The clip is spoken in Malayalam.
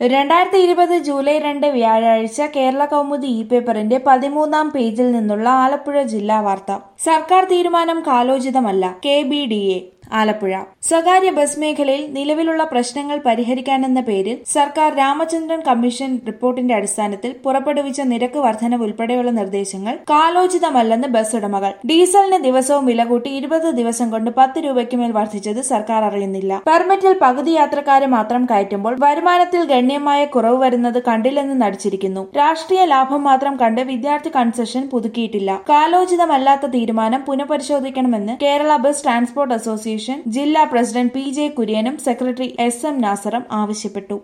രണ്ടായിരത്തി ഇരുപത് ജൂലൈ രണ്ട് വ്യാഴാഴ്ച കേരള കൗമുദി ഇ പേപ്പറിന്റെ പതിമൂന്നാം പേജിൽ നിന്നുള്ള ആലപ്പുഴ ജില്ലാ വാർത്ത സർക്കാർ തീരുമാനം കാലോചിതമല്ല K B D A Alappuzha സ്വകാര്യ ബസ് മേഖലയിൽ നിലവിലുള്ള പ്രശ്നങ്ങൾ പരിഹരിക്കാനെന്ന പേരിൽ സർക്കാർ രാമചന്ദ്രൻ കമ്മീഷൻ റിപ്പോർട്ടിന്റെ അടിസ്ഥാനത്തിൽ പുറപ്പെടുവിച്ച നിരക്ക് വർധനവ് ഉൾപ്പെടെയുള്ള നിർദ്ദേശങ്ങൾ കാലോചിതമല്ലെന്ന് ബസ് ഉടമകൾ ഡീസലിന് ദിവസവും വില കൂട്ടി ഇരുപത് ദിവസം കൊണ്ട് പത്ത് രൂപയ്ക്ക് മേൽ വർദ്ധിച്ചത് സർക്കാർ അറിയുന്നില്ല പെർമിറ്റിൽ പകുതി യാത്രക്കാരെ മാത്രം കയറ്റുമ്പോൾ വരുമാനത്തിൽ ഗണ്യമായ കുറവ് വരുന്നത് കണ്ടില്ലെന്ന് നടിച്ചിരിക്കുന്നു രാഷ്ട്രീയ ലാഭം മാത്രം കണ്ട് വിദ്യാർത്ഥി കൺസെഷൻ പുതുക്കിയിട്ടില്ല കാലോചിതമല്ലാത്ത തീരുമാനം പുനഃപരിശോധിക്കണമെന്ന് കേരള ബസ് ട്രാൻസ്പോർട്ട് അസോസിയേഷൻ ജില്ലാ പ്രസിഡന്റ് പി ജെ കുര്യനും സെക്രട്ടറി എസ് എം നാസറും ആവശ്യപ്പെട്ടു